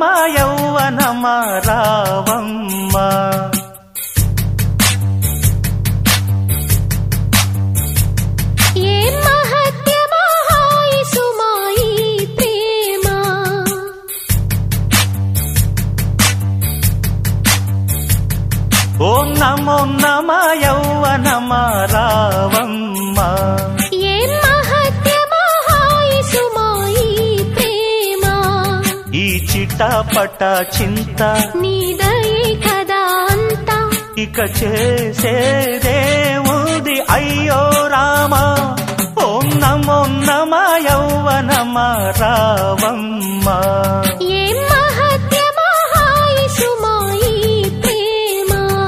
నమ యౌవనమ రావమ్మ ఏ మహత్యమో హాయి సుమాయి ప్రేమ ఓం నమో నమ యౌవనమ రావమ్మ ఏ మహత్యమో హాయి సుమాయి ప్రేమ ఈ చిటపట చింత నీదయే కదా అంతా ఇక చేసేదేముది అయ్యో రామ ఓం నమో నమ యౌవనమ రావమ్మ ఏ మహత్యమో హాయి సుమాయి ప్రేమ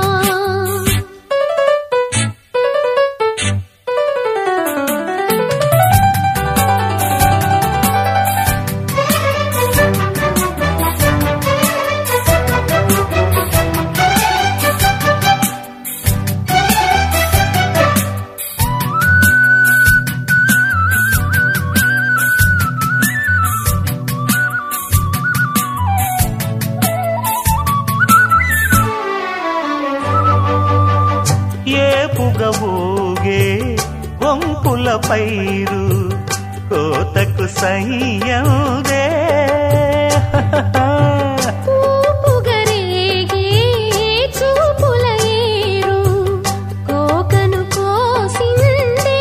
ఏ పుగబోగే వంపుల పైరు కోతకు సయ్యదే పూపుగరేగే చూపుల ఏరు కోకను కోసిందే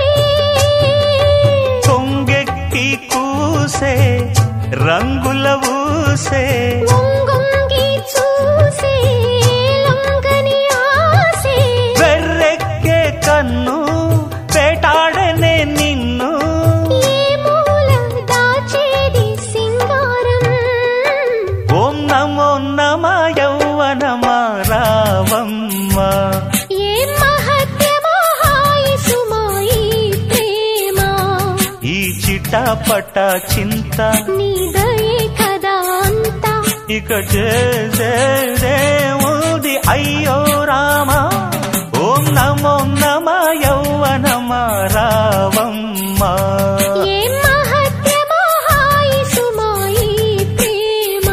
కొంగెక్కి కూసే రంగుల ఊసే వంగొంగి చూసే లొంగని ఆసే వెర్రెక్కే కన్ను వేటాడనే నిన్ను ఏ మూల దాచేది సింగారం ఓం నమో నమ యౌవనమ రావమ్మ ఏ మహత్యమో హాయి సుమాయి ప్రేమ ఈ చిటపట చింత నీదయే కదా అంతా ఇక చేసేదేముది అయ్యో రామ ఓం నమో నమ యౌవనమ రావమ్మ ఏ మహత్యమో హాయి సుమాయి ప్రేమ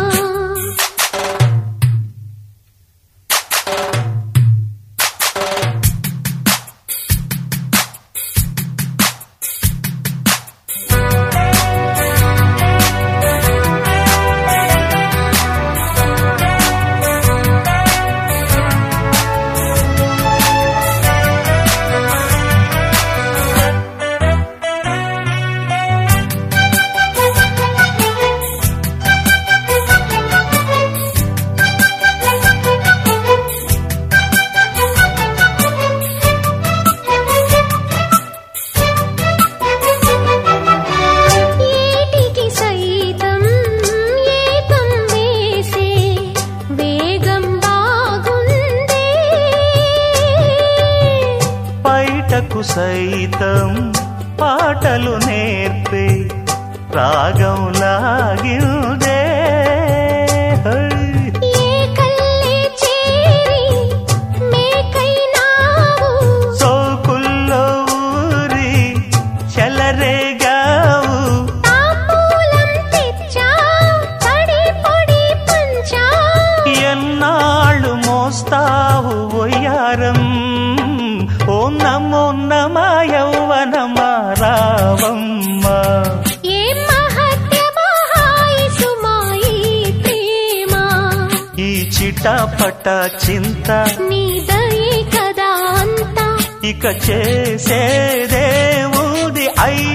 ఏటికి సైతం ఏకం వేసే వేగం బాగుందే బయటకు సైతం పాటలు నేర్పే రాగం లాగిందే హై. ఏ కల్లే చేరి మేకైనావు సోకుల్లో ఊరి చెలరేగావు తాంబూలం తెచ్చా తడి పొడి పంచా ఎన్నాళ్ళు మోస్తావు ఒయ్యారం ఓ నమో నమ యౌవనమ రావమ్మ ఏ మహత్యమో హాయి సుమాయి ప్రేమ ఈ చిటపట చింత నీదయే కదా అంతా ఇక చేసేదేముది అయ్యో